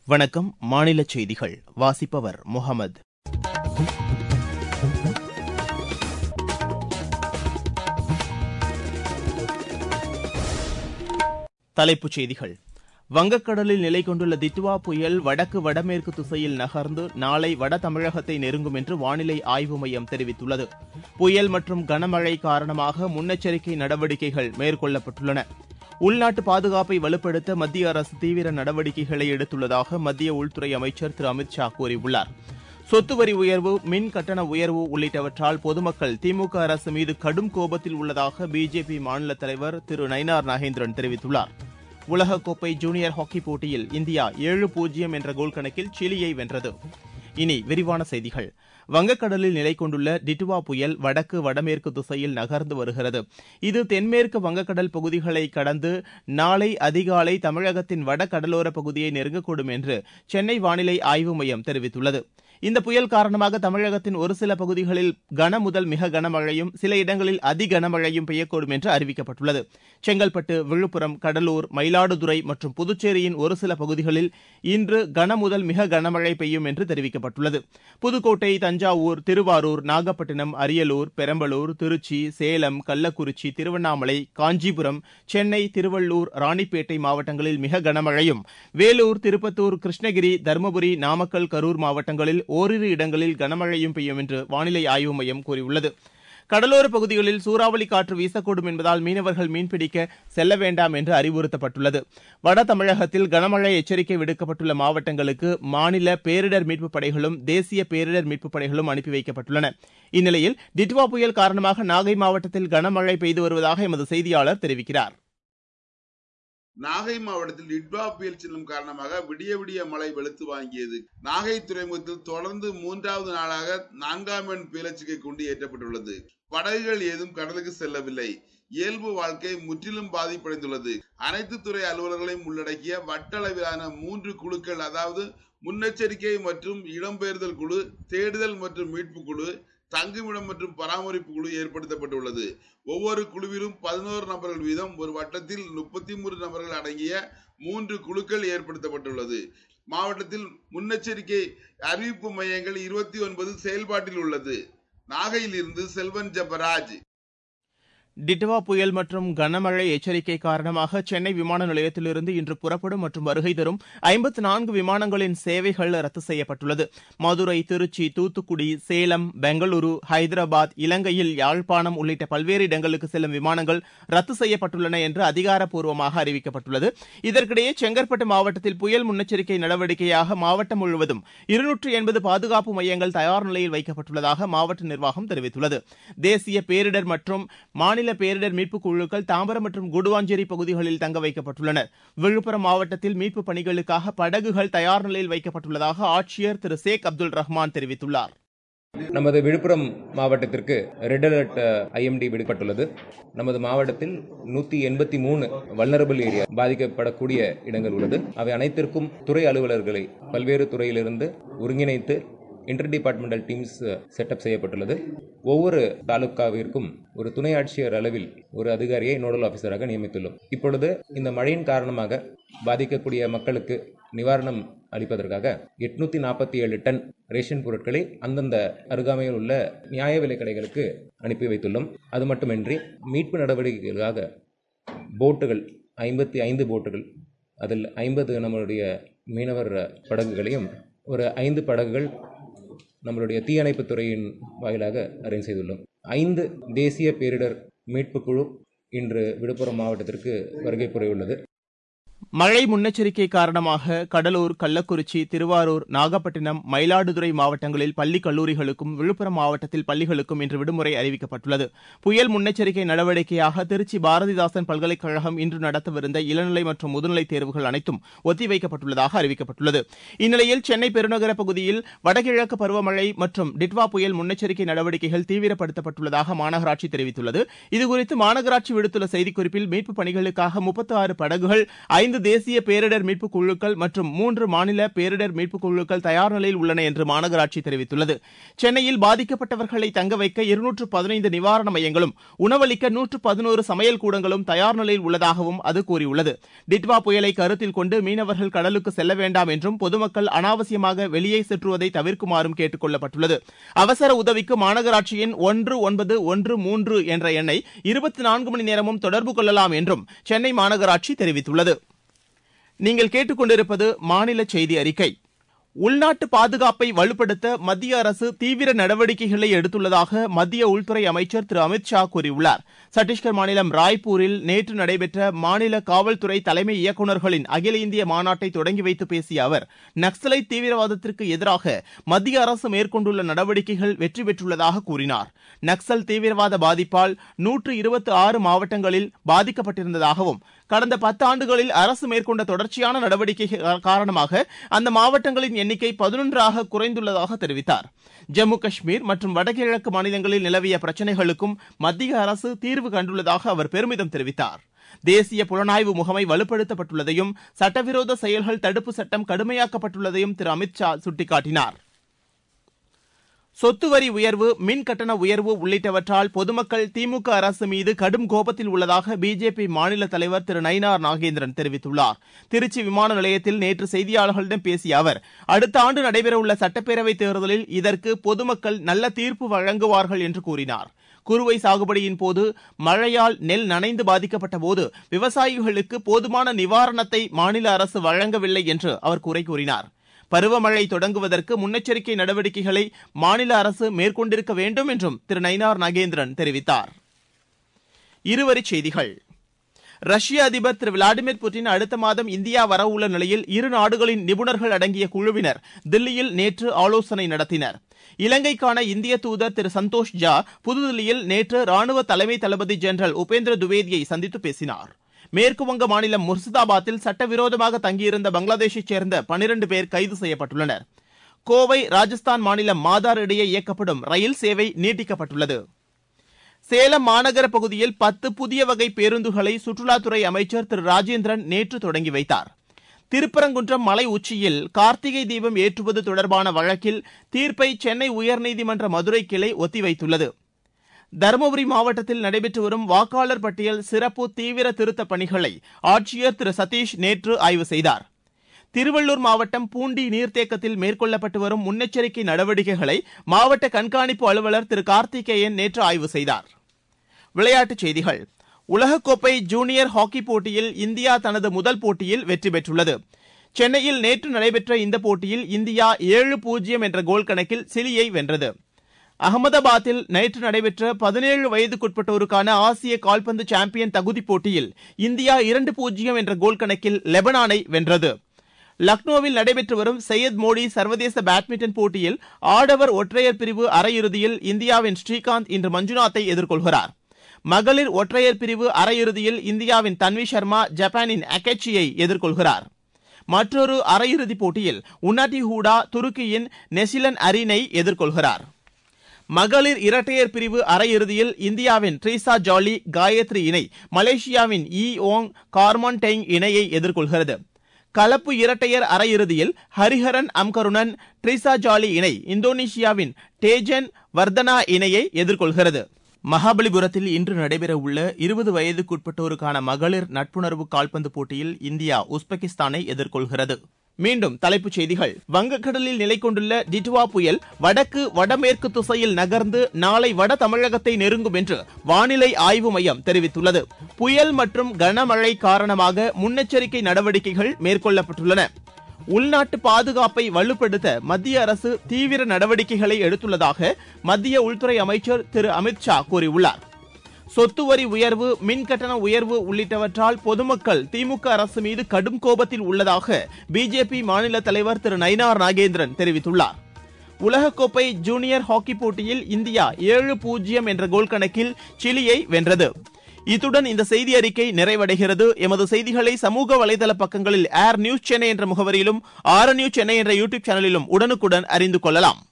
வணக்கம் மாநில செய்திகள் வாசிப்பவர் முகமது தலைப்புச் செய்திகள் வங்கக்கடலில் நிலை கொண்டுள்ள திட்வா புயல் வடக்கு வடமேற்கு திசையில் நகர்ந்து நாளை வட தமிழகத்தை நெருங்கும் என்று வானிலை ஆய்வு மையம் தெரிவித்துள்ளது புயல் மற்றும் கனமழை காரணமாக முன்னெச்சரிக்கை நடவடிக்கைகள் மேற்கொள்ளப்பட்டுள்ளன உள்நாட்டு பாதுகாப்பை வலுப்படுத்த மத்திய அரசு தீவிர நடவடிக்கைகளை எடுத்துள்ளதாக மத்திய உள்துறை அமைச்சர் திரு அமித் ஷா கூறியுள்ளார் சொத்து வரி உயர்வு மின் கட்டண உயர்வு உள்ளிட்டவற்றால் பொதுமக்கள் திமுக அரசு மீது கடும் கோபத்தில் உள்ளதாக பிஜேபி மாநில தலைவர் திரு நயினார் நாகேந்திரன் தெரிவித்துள்ளார் உலகக்கோப்பை ஜூனியர் ஹாக்கி போட்டியில் இந்தியா ஏழு பூஜ்ஜியம் என்ற கோல் கணக்கில் சிலியை வென்றது இனி விரிவான செய்திகள் வங்கக்கடலில் நிலை கொண்டுள்ள டிட்வா புயல் வடக்கு வடமேற்கு திசையில் நகர்ந்து வருகிறது இது தென்மேற்கு வங்கக்கடல் பகுதிகளை கடந்து நாளை அதிகாலை தமிழகத்தின் வட கடலோர பகுதியை நெருங்கக்கூடும் என்று சென்னை வானிலை ஆய்வு மையம் தெரிவித்துள்ளது இந்த புயல் காரணமாக தமிழகத்தின் ஒரு சில பகுதிகளில் கன முதல் மிக கனமழையும் சில இடங்களில் அதி கனமழையும் பெய்யக்கூடும் என்று அறிவிக்கப்பட்டுள்ளது செங்கல்பட்டு விழுப்புரம் கடலூர் மயிலாடுதுறை மற்றும் புதுச்சேரியின் ஒரு சில பகுதிகளில் இன்று கன முதல் மிக கனமழை பெய்யும் என்று தெரிவிக்கப்பட்டுள்ளது புதுக்கோட்டை தஞ்சாவூர் திருவாரூர் நாகப்பட்டினம் அரியலூர் பெரம்பலூர் திருச்சி சேலம் கள்ளக்குறிச்சி திருவண்ணாமலை காஞ்சிபுரம் சென்னை திருவள்ளூர் ராணிப்பேட்டை மாவட்டங்களில் மிக கனமழையும் வேலூர் திருப்பத்தூர் கிருஷ்ணகிரி தருமபுரி நாமக்கல் கரூர் மாவட்டங்களில் ஓரிரு இடங்களில் கனமழையும் பெய்யும் என்று வானிலை ஆய்வு மையம் கூறியுள்ளது கடலோர பகுதிகளில் சூறாவளி காற்று வீசக்கூடும் என்பதால் மீனவர்கள் மீன்பிடிக்க செல்ல வேண்டாம் என்று அறிவுறுத்தப்பட்டுள்ளது வட தமிழகத்தில் கனமழை எச்சரிக்கை விடுக்கப்பட்டுள்ள மாவட்டங்களுக்கு மாநில பேரிடர் மீட்புப் படைகளும் தேசிய பேரிடர் மீட்புப் படைகளும் அனுப்பி வைக்கப்பட்டுள்ளன இந்நிலையில் டிட்வா புயல் காரணமாக நாகை மாவட்டத்தில் கனமழை பெய்து வருவதாக எமது செய்தியாளர் தெரிவிக்கிறார் நாகை மாவட்டத்தில் டிட்வா புயல் செல்லும் காரணமாக விடிய விடிய மழை வெளுத்து வாங்கியது நாகை துறைமுகத்தில் தொடர்ந்து மூன்றாவது நாளாக நான்காம் எண் புயலச்சிக்கை கொண்டு ஏற்றப்பட்டுள்ளது படகுகள் ஏதும் கடலுக்கு செல்லவில்லை இயல்பு வாழ்க்கை முற்றிலும் பாதிப்படைந்துள்ளது அனைத்து துறை அலுவலர்களையும் உள்ளடக்கிய வட்டளவிலான மூன்று குழுக்கள் அதாவது முன்னெச்சரிக்கை மற்றும் இடம்பெயர்தல் குழு தேடுதல் மற்றும் மீட்பு குழு தங்குமிடம் மற்றும் பராமரிப்பு குழு ஏற்படுத்தப்பட்டுள்ளது ஒவ்வொரு குழுவிலும் பதினோரு நபர்கள் வீதம் ஒரு வட்டத்தில் முப்பத்தி மூன்று நபர்கள் அடங்கிய மூன்று குழுக்கள் ஏற்படுத்தப்பட்டுள்ளது மாவட்டத்தில் முன்னெச்சரிக்கை அறிவிப்பு மையங்கள் இருபத்தி ஒன்பது செயல்பாட்டில் உள்ளது நாகையில் இருந்து செல்வன் ஜபராஜ் டிட்வா புயல் மற்றும் கனமழை எச்சரிக்கை காரணமாக சென்னை விமான நிலையத்திலிருந்து இன்று புறப்படும் மற்றும் வருகை தரும் ஐம்பத்து நான்கு விமானங்களின் சேவைகள் ரத்து செய்யப்பட்டுள்ளது மதுரை திருச்சி தூத்துக்குடி சேலம் பெங்களூரு ஹைதராபாத் இலங்கையில் யாழ்ப்பாணம் உள்ளிட்ட பல்வேறு இடங்களுக்கு செல்லும் விமானங்கள் ரத்து செய்யப்பட்டுள்ளன என்று அதிகாரப்பூர்வமாக அறிவிக்கப்பட்டுள்ளது இதற்கிடையே செங்கற்பட்டு மாவட்டத்தில் புயல் முன்னெச்சரிக்கை நடவடிக்கையாக மாவட்டம் முழுவதும் இருநூற்று எண்பது பாதுகாப்பு மையங்கள் தயார் நிலையில் வைக்கப்பட்டுள்ளதாக மாவட்ட நிர்வாகம் தெரிவித்துள்ளது தேசிய பேரிடர் மற்றும் மாநில மாநில பேரிடர் மீட்புக் குழுக்கள் தாம்பரம் மற்றும் குடுவாஞ்சேரி பகுதிகளில் தங்க வைக்கப்பட்டுள்ளனர் விழுப்புரம் மாவட்டத்தில் மீட்புப் பணிகளுக்காக படகுகள் தயார் நிலையில் வைக்கப்பட்டுள்ளதாக ஆட்சியர் திரு சேக் அப்துல் ரஹ்மான் தெரிவித்துள்ளார் நமது விழுப்புரம் மாவட்டத்திற்கு ரெட் அலர்ட் ஐஎம்டி விடுக்கப்பட்டுள்ளது நமது மாவட்டத்தில் நூத்தி எண்பத்தி மூணு வல்னரபிள் ஏரியா பாதிக்கப்படக்கூடிய இடங்கள் உள்ளது அவை அனைத்திற்கும் துறை அலுவலர்களை பல்வேறு துறையிலிருந்து ஒருங்கிணைத்து இன்டர் டிபார்ட்மெண்டல் டீம்ஸ் செட்டப் செய்யப்பட்டுள்ளது ஒவ்வொரு தாலுக்காவிற்கும் ஒரு துணை ஆட்சியர் அளவில் ஒரு அதிகாரியை நோடல் ஆபீசராக நியமித்துள்ளோம் இப்பொழுது இந்த மழையின் காரணமாக பாதிக்கக்கூடிய மக்களுக்கு நிவாரணம் அளிப்பதற்காக எட்நூத்தி நாற்பத்தி ஏழு டன் ரேஷன் பொருட்களை அந்தந்த அருகாமையில் உள்ள நியாய விலை கடைகளுக்கு அனுப்பி வைத்துள்ளோம் அது மட்டுமின்றி மீட்பு நடவடிக்கைகளுக்காக போட்டுகள் ஐம்பத்தி ஐந்து போட்டுகள் அதில் ஐம்பது நம்மளுடைய மீனவர் படகுகளையும் ஒரு ஐந்து படகுகள் நம்மளுடைய தீயணைப்புத் துறையின் வாயிலாக அரேஞ்ச் செய்துள்ளோம் ஐந்து தேசிய பேரிடர் மீட்புக் குழு இன்று விழுப்புரம் மாவட்டத்திற்கு வருகை புரியுள்ளது மழை முன்னெச்சரிக்கை காரணமாக கடலூர் கள்ளக்குறிச்சி திருவாரூர் நாகப்பட்டினம் மயிலாடுதுறை மாவட்டங்களில் பள்ளி கல்லூரிகளுக்கும் விழுப்புரம் மாவட்டத்தில் பள்ளிகளுக்கும் இன்று விடுமுறை அறிவிக்கப்பட்டுள்ளது புயல் முன்னெச்சரிக்கை நடவடிக்கையாக திருச்சி பாரதிதாசன் பல்கலைக்கழகம் இன்று நடத்தவிருந்த இளநிலை மற்றும் முதுநிலை தேர்வுகள் அனைத்தும் ஒத்திவைக்கப்பட்டுள்ளதாக அறிவிக்கப்பட்டுள்ளது இந்நிலையில் சென்னை பெருநகர பகுதியில் வடகிழக்கு பருவமழை மற்றும் டிட்வா புயல் முன்னெச்சரிக்கை நடவடிக்கைகள் தீவிரப்படுத்தப்பட்டுள்ளதாக மாநகராட்சி தெரிவித்துள்ளது இதுகுறித்து மாநகராட்சி விடுத்துள்ள செய்திக்குறிப்பில் மீட்புப் பணிகளுக்காக முப்பத்தி ஆறு படகுகள் ஐந்து ஐந்து தேசிய பேரிடர் மீட்புக் குழுக்கள் மற்றும் மூன்று மாநில பேரிடர் மீட்புக் குழுக்கள் தயார் நிலையில் உள்ளன என்று மாநகராட்சி தெரிவித்துள்ளது சென்னையில் பாதிக்கப்பட்டவர்களை தங்க வைக்க இருநூற்று பதினைந்து நிவாரண மையங்களும் உணவளிக்க நூற்று பதினோரு சமையல் கூடங்களும் தயார் நிலையில் உள்ளதாகவும் அது கூறியுள்ளது டிட்வா புயலை கருத்தில் கொண்டு மீனவர்கள் கடலுக்கு செல்ல வேண்டாம் என்றும் பொதுமக்கள் அனாவசியமாக வெளியே சுற்றுவதை தவிர்க்குமாறும் கேட்டுக் கொள்ளப்பட்டுள்ளது அவசர உதவிக்கு மாநகராட்சியின் ஒன்று ஒன்பது ஒன்று மூன்று என்ற எண்ணை இருபத்தி நான்கு மணி நேரமும் தொடர்பு கொள்ளலாம் என்றும் சென்னை மாநகராட்சி தெரிவித்துள்ளது நீங்கள் கேட்டுக்கொண்டிருப்பது மாநில செய்தி அறிக்கை உள்நாட்டு பாதுகாப்பை வலுப்படுத்த மத்திய அரசு தீவிர நடவடிக்கைகளை எடுத்துள்ளதாக மத்திய உள்துறை அமைச்சர் திரு அமித் ஷா கூறியுள்ளார் சத்தீஸ்கர் மாநிலம் ராய்ப்பூரில் நேற்று நடைபெற்ற மாநில காவல்துறை தலைமை இயக்குநர்களின் அகில இந்திய மாநாட்டை தொடங்கி வைத்து பேசிய அவர் நக்சலைட் தீவிரவாதத்திற்கு எதிராக மத்திய அரசு மேற்கொண்டுள்ள நடவடிக்கைகள் வெற்றி பெற்றுள்ளதாக கூறினார் நக்சல் தீவிரவாத பாதிப்பால் நூற்று இருபத்தி ஆறு மாவட்டங்களில் பாதிக்கப்பட்டிருந்ததாகவும் கடந்த பத்தாண்டுகளில் அரசு மேற்கொண்ட தொடர்ச்சியான நடவடிக்கை காரணமாக அந்த மாவட்டங்களின் எண்ணிக்கை பதினொன்றாக குறைந்துள்ளதாக தெரிவித்தார் ஜம்மு காஷ்மீர் மற்றும் வடகிழக்கு மாநிலங்களில் நிலவிய பிரச்சினைகளுக்கும் மத்திய அரசு தீர்வு கண்டுள்ளதாக அவர் பெருமிதம் தெரிவித்தார் தேசிய புலனாய்வு முகமை வலுப்படுத்தப்பட்டுள்ளதையும் சட்டவிரோத செயல்கள் தடுப்பு சட்டம் கடுமையாக்கப்பட்டுள்ளதையும் திரு அமித் ஷா சுட்டிக்காட்டினார் சொத்து வரி உயர்வு மின் கட்டண உயர்வு உள்ளிட்டவற்றால் பொதுமக்கள் திமுக அரசு மீது கடும் கோபத்தில் உள்ளதாக பிஜேபி மாநில தலைவர் திரு நயினார் நாகேந்திரன் தெரிவித்துள்ளார் திருச்சி விமான நிலையத்தில் நேற்று செய்தியாளர்களிடம் பேசிய அவர் அடுத்த ஆண்டு நடைபெறவுள்ள சட்டப்பேரவைத் தேர்தலில் இதற்கு பொதுமக்கள் நல்ல தீர்ப்பு வழங்குவார்கள் என்று கூறினார் குறுவை சாகுபடியின் போது மழையால் நெல் நனைந்து பாதிக்கப்பட்ட போது விவசாயிகளுக்கு போதுமான நிவாரணத்தை மாநில அரசு வழங்கவில்லை என்று அவர் குறை கூறினார் பருவமழை தொடங்குவதற்கு முன்னெச்சரிக்கை நடவடிக்கைகளை மாநில அரசு மேற்கொண்டிருக்க வேண்டும் என்றும் திரு நயினார் நாகேந்திரன் தெரிவித்தார் இருவரிச் செய்திகள் ரஷ்ய அதிபர் திரு விளாடிமிர் புட்டின் அடுத்த மாதம் இந்தியா வரவுள்ள நிலையில் இரு நாடுகளின் நிபுணர்கள் அடங்கிய குழுவினர் தில்லியில் நேற்று ஆலோசனை நடத்தினர் இலங்கைக்கான இந்திய தூதர் திரு சந்தோஷ் ஜா புதுதில்லியில் நேற்று ராணுவ தலைமை தளபதி ஜெனரல் உபேந்திர துவேதியை சந்தித்து பேசினார் மேற்குவங்க மாநிலம் முர்சிதாபாத்தில் சட்டவிரோதமாக தங்கியிருந்த பங்களாதேஷைச் சேர்ந்த பனிரண்டு பேர் கைது செய்யப்பட்டுள்ளனர் கோவை ராஜஸ்தான் மாநிலம் மாதார் இடையே இயக்கப்படும் ரயில் சேவை நீட்டிக்கப்பட்டுள்ளது சேலம் மாநகர பகுதியில் பத்து புதிய வகை பேருந்துகளை சுற்றுலாத்துறை அமைச்சர் திரு ராஜேந்திரன் நேற்று தொடங்கி வைத்தார் திருப்பரங்குன்றம் மலை உச்சியில் கார்த்திகை தீபம் ஏற்றுவது தொடர்பான வழக்கில் தீர்ப்பை சென்னை உயர்நீதிமன்ற மதுரை கிளை ஒத்திவைத்துள்ளது தருமபுரி மாவட்டத்தில் நடைபெற்று வரும் வாக்காளர் பட்டியல் சிறப்பு தீவிர திருத்தப் பணிகளை ஆட்சியர் திரு சதீஷ் நேற்று ஆய்வு செய்தார் திருவள்ளூர் மாவட்டம் பூண்டி நீர்த்தேக்கத்தில் மேற்கொள்ளப்பட்டு வரும் முன்னெச்சரிக்கை நடவடிக்கைகளை மாவட்ட கண்காணிப்பு அலுவலர் திரு கார்த்திகேயன் நேற்று ஆய்வு செய்தார் விளையாட்டுச் செய்திகள் உலகக்கோப்பை ஜூனியர் ஹாக்கி போட்டியில் இந்தியா தனது முதல் போட்டியில் வெற்றி பெற்றுள்ளது சென்னையில் நேற்று நடைபெற்ற இந்த போட்டியில் இந்தியா ஏழு பூஜ்ஜியம் என்ற கோல் கணக்கில் சிலியை வென்றது அகமதாபாத்தில் நேற்று நடைபெற்ற பதினேழு வயதுக்குட்பட்டோருக்கான ஆசிய கால்பந்து சாம்பியன் தகுதிப் போட்டியில் இந்தியா இரண்டு பூஜ்ஜியம் என்ற கோல் கணக்கில் லெபனானை வென்றது லக்னோவில் நடைபெற்று வரும் சையத் மோடி சர்வதேச பேட்மிண்டன் போட்டியில் ஆடவர் ஒற்றையர் பிரிவு அரையிறுதியில் இந்தியாவின் ஸ்ரீகாந்த் இன்று மஞ்சுநாத்தை எதிர்கொள்கிறார் மகளிர் ஒற்றையர் பிரிவு அரையிறுதியில் இந்தியாவின் தன்வி சர்மா ஜப்பானின் அகேச்சியை எதிர்கொள்கிறார் மற்றொரு அரையிறுதிப் போட்டியில் உன்னாட்டி ஹூடா துருக்கியின் நெசிலன் அரீனை எதிர்கொள்கிறார் மகளிர் இரட்டையர் பிரிவு அரையிறுதியில் இந்தியாவின் ட்ரீசா ஜாலி காயத்ரி இணை மலேசியாவின் இ ஓங் கார்மான் டெங் இணையை எதிர்கொள்கிறது கலப்பு இரட்டையர் அரையிறுதியில் ஹரிஹரன் அம்கருணன் ட்ரிசா ஜாலி இணை இந்தோனேஷியாவின் டேஜன் வர்தனா இணையை எதிர்கொள்கிறது மகாபலிபுரத்தில் இன்று நடைபெறவுள்ள இருபது வயதுக்குட்பட்டோருக்கான மகளிர் நட்புணர்வு கால்பந்து போட்டியில் இந்தியா உஸ்பெகிஸ்தானை எதிர்கொள்கிறது மீண்டும் தலைப்புச் செய்திகள் வங்கக்கடலில் நிலை கொண்டுள்ள டிட்வா புயல் வடக்கு வடமேற்கு திசையில் நகர்ந்து நாளை வட தமிழகத்தை நெருங்கும் என்று வானிலை ஆய்வு மையம் தெரிவித்துள்ளது புயல் மற்றும் கனமழை காரணமாக முன்னெச்சரிக்கை நடவடிக்கைகள் மேற்கொள்ளப்பட்டுள்ளன உள்நாட்டு பாதுகாப்பை வலுப்படுத்த மத்திய அரசு தீவிர நடவடிக்கைகளை எடுத்துள்ளதாக மத்திய உள்துறை அமைச்சர் திரு அமித் ஷா கூறியுள்ளார் சொத்து வரி உயர்வு மின் கட்டண உயர்வு உள்ளிட்டவற்றால் பொதுமக்கள் திமுக அரசு மீது கடும் கோபத்தில் உள்ளதாக பிஜேபி மாநில தலைவர் திரு நயினார் நாகேந்திரன் தெரிவித்துள்ளார் உலகக்கோப்பை ஜூனியர் ஹாக்கி போட்டியில் இந்தியா ஏழு பூஜ்ஜியம் என்ற கோல் கணக்கில் சிலியை வென்றது இத்துடன் இந்த செய்தி அறிக்கை நிறைவடைகிறது எமது செய்திகளை சமூக வலைதள பக்கங்களில் ஏர் நியூஸ் சென்னை என்ற முகவரியிலும் ஆர் நியூஸ் சென்னை என்ற யூடியூப் சேனலிலும் உடனுக்குடன் அறிந்து கொள்ளலாம்